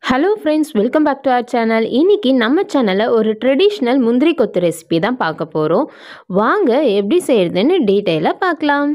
hello friends welcome back to our channel இன்னைக்கு நம்ம சேனலில் ஒரு ட்ரெடிஷ்னல் முந்திரி கொத்து ரெசிபி தான் பார்க்க போகிறோம் வாங்க எப்படி செய்கிறதுன்னு டீட்டெயிலாக பார்க்கலாம்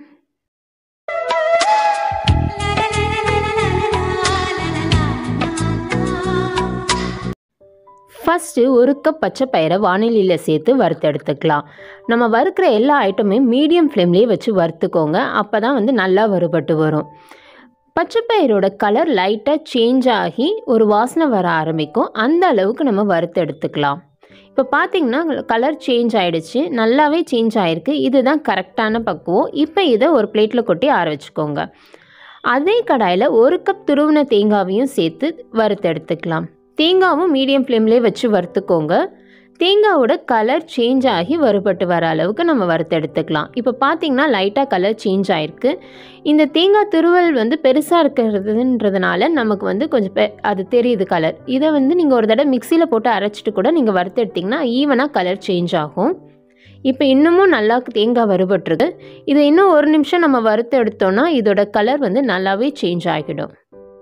ஃபஸ்ட்டு ஒரு கப் பச்சை பயிரை வானிலையில் சேர்த்து வறுத்தெடுத்துக்கலாம் நம்ம வறுக்கிற எல்லா ஐட்டமையும் மீடியம் ஃப்ளேம்லேயே வச்சு வறுத்துக்கோங்க அப்போ தான் வந்து நல்லா வறுபட்டு வரும் பச்சைப்பயிரோட கலர் லைட்டாக சேஞ்ச் ஆகி ஒரு வாசனை வர ஆரம்பிக்கும் அந்த அளவுக்கு நம்ம வறுத்து எடுத்துக்கலாம் இப்போ பார்த்தீங்கன்னா கலர் சேஞ்ச் ஆகிடுச்சு நல்லாவே சேஞ்ச் ஆகிருக்கு இதுதான் கரெக்டான பக்குவம் இப்போ இதை ஒரு பிளேட்டில் கொட்டி ஆற வச்சுக்கோங்க அதே கடாயில் ஒரு கப் துருவின தேங்காவையும் சேர்த்து வறுத்து எடுத்துக்கலாம் தேங்காவும் மீடியம் ஃப்ளேம்லேயே வச்சு வறுத்துக்கோங்க தேங்காவோட கலர் சேஞ்ச் ஆகி வறுபட்டு வர அளவுக்கு நம்ம வறுத்து எடுத்துக்கலாம் இப்போ பார்த்தீங்கன்னா லைட்டாக கலர் சேஞ்ச் ஆகிருக்கு இந்த தேங்காய் துருவல் வந்து பெருசாக இருக்கிறதுன்றதுனால நமக்கு வந்து கொஞ்சம் பெ அது தெரியுது கலர் இதை வந்து நீங்கள் ஒரு தடவை மிக்சியில் போட்டு அரைச்சிட்டு கூட நீங்கள் வறுத்து எடுத்திங்கன்னா ஈவனாக கலர் சேஞ்ச் ஆகும் இப்போ இன்னமும் நல்லா தேங்காய் வறுபட்டுருக்கு இதை இன்னும் ஒரு நிமிஷம் நம்ம வறுத்து எடுத்தோன்னா இதோட கலர் வந்து நல்லாவே சேஞ்ச் ஆகிடும்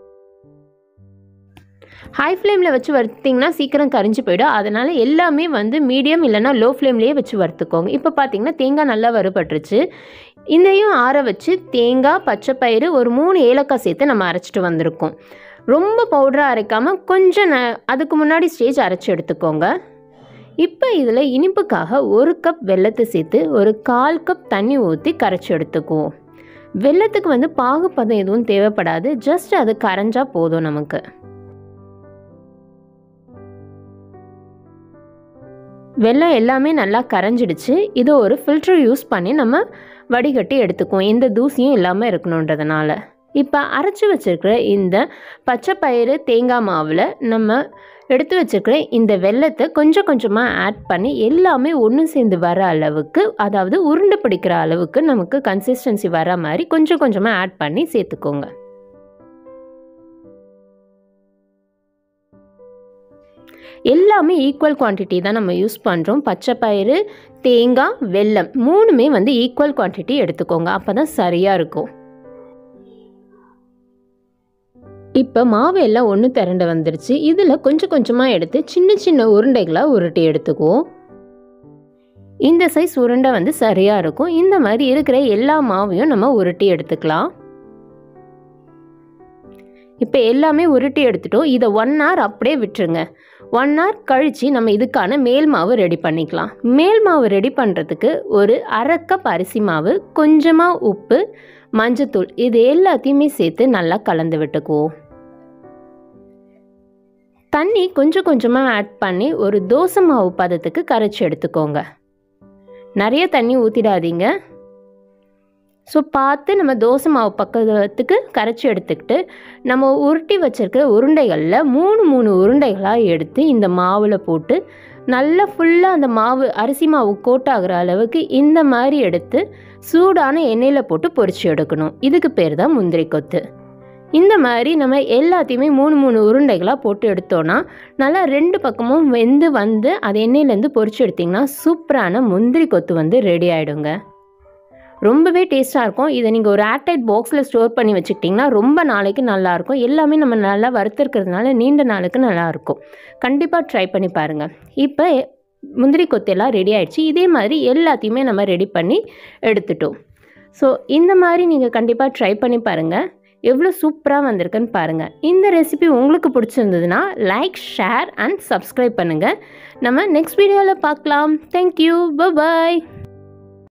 ஹை ஃப்ளேமில் வச்சு வறுத்திங்கன்னா சீக்கிரம் கரிஞ்சு போயிடும் அதனால் எல்லாமே வந்து மீடியம் இல்லைனா லோ ஃப்ளேம்லேயே வச்சு வறுத்துக்கோங்க இப்போ பார்த்தீங்கன்னா தேங்காய் நல்லா வறுபட்டுருச்சு இதையும் ஆற வச்சு தேங்காய் பச்சைப்பயிறு ஒரு மூணு ஏலக்காய் சேர்த்து நம்ம அரைச்சிட்டு வந்திருக்கோம் ரொம்ப பவுடராக அரைக்காமல் கொஞ்சம் ந அதுக்கு முன்னாடி ஸ்டேஜ் அரைச்சி எடுத்துக்கோங்க இப்போ இதில் இனிப்புக்காக ஒரு கப் வெள்ளத்தை சேர்த்து ஒரு கால் கப் தண்ணி ஊற்றி கரைச்சி எடுத்துக்குவோம் வெள்ளத்துக்கு வந்து பாகுப்பதம் எதுவும் தேவைப்படாது ஜஸ்ட் அது கரைஞ்சா போதும் நமக்கு வெள்ளம் எல்லாமே நல்லா கரைஞ்சிடுச்சு இதை ஒரு ஃபில்டர் யூஸ் பண்ணி நம்ம வடிகட்டி எடுத்துக்குவோம் எந்த தூசியும் இல்லாமல் இருக்கணுன்றதுனால இப்போ அரைச்சி வச்சுருக்கிற இந்த பச்சை பயிறு தேங்காய் மாவில் நம்ம எடுத்து வச்சுருக்கிற இந்த வெள்ளத்தை கொஞ்சம் கொஞ்சமாக ஆட் பண்ணி எல்லாமே ஒன்று சேர்ந்து வர அளவுக்கு அதாவது உருண்டை பிடிக்கிற அளவுக்கு நமக்கு கன்சிஸ்டன்சி வர மாதிரி கொஞ்சம் கொஞ்சமாக ஆட் பண்ணி சேர்த்துக்கோங்க எல்லாமே ஈக்குவல் குவான்டிட்டி தான் நம்ம யூஸ் பண்ணுறோம் பச்சை பயிறு தேங்காய் வெல்லம் மூணுமே வந்து ஈக்குவல் குவான்டிட்டி எடுத்துக்கோங்க அப்போ தான் சரியாக இருக்கும் இப்போ மாவு எல்லாம் ஒன்று திரண்டு வந்துருச்சு இதில் கொஞ்சம் கொஞ்சமாக எடுத்து சின்ன சின்ன உருண்டைகளாக உருட்டி எடுத்துக்குவோம் இந்த சைஸ் உருண்டை வந்து சரியாக இருக்கும் இந்த மாதிரி இருக்கிற எல்லா மாவையும் நம்ம உருட்டி எடுத்துக்கலாம் இப்போ எல்லாமே உருட்டி எடுத்துட்டோம் இதை ஒன் ஹவர் அப்படியே விட்டுருங்க ஒன் ஹவர் கழித்து நம்ம இதுக்கான மேல் மாவு ரெடி பண்ணிக்கலாம் மேல் மாவு ரெடி பண்ணுறதுக்கு ஒரு அரை கப் அரிசி மாவு கொஞ்சமாக உப்பு மஞ்சத்தூள் இது எல்லாத்தையுமே சேர்த்து நல்லா கலந்து விட்டுக்குவோம் தண்ணி கொஞ்சம் கொஞ்சமாக ஆட் பண்ணி ஒரு தோசை மாவு பதத்துக்கு கரைச்சி எடுத்துக்கோங்க நிறைய தண்ணி ஊற்றிடாதீங்க ஸோ பார்த்து நம்ம தோசை மாவு பக்கத்துக்கு கரைச்சி எடுத்துக்கிட்டு நம்ம உருட்டி வச்சுருக்க உருண்டைகளில் மூணு மூணு உருண்டைகளாக எடுத்து இந்த மாவில் போட்டு நல்லா ஃபுல்லாக அந்த மாவு அரிசி மாவு கோட்டாகிற அளவுக்கு இந்த மாதிரி எடுத்து சூடான எண்ணெயில் போட்டு பொரிச்சு எடுக்கணும் இதுக்கு பேர் தான் முந்திரி கொத்து இந்த மாதிரி நம்ம எல்லாத்தையுமே மூணு மூணு உருண்டைகளாக போட்டு எடுத்தோன்னா நல்லா ரெண்டு பக்கமும் வெந்து வந்து அது எண்ணெயிலேருந்து பொரிச்சு எடுத்திங்கன்னா சூப்பரான முந்திரி கொத்து வந்து ரெடி ஆகிடுங்க ரொம்பவே டேஸ்ட்டாக இருக்கும் இதை நீங்கள் ஒரு ஏர்டைட் பாக்ஸில் ஸ்டோர் பண்ணி வச்சுக்கிட்டிங்கன்னா ரொம்ப நாளைக்கு நல்லாயிருக்கும் எல்லாமே நம்ம நல்லா வறுத்துருக்கிறதுனால நீண்ட நாளுக்கு நல்லாயிருக்கும் கண்டிப்பாக ட்ரை பண்ணி பாருங்கள் இப்போ முந்திரி கொத்தெல்லாம் ரெடி ஆகிடுச்சு இதே மாதிரி எல்லாத்தையுமே நம்ம ரெடி பண்ணி எடுத்துட்டோம் ஸோ இந்த மாதிரி நீங்கள் கண்டிப்பாக ட்ரை பண்ணி பாருங்கள் எவ்வளோ சூப்பராக வந்திருக்குன்னு பாருங்கள் இந்த ரெசிபி உங்களுக்கு பிடிச்சிருந்ததுன்னா லைக் ஷேர் அண்ட் சப்ஸ்கிரைப் பண்ணுங்கள் நம்ம நெக்ஸ்ட் வீடியோவில் பார்க்கலாம் தேங்க்யூ பாய்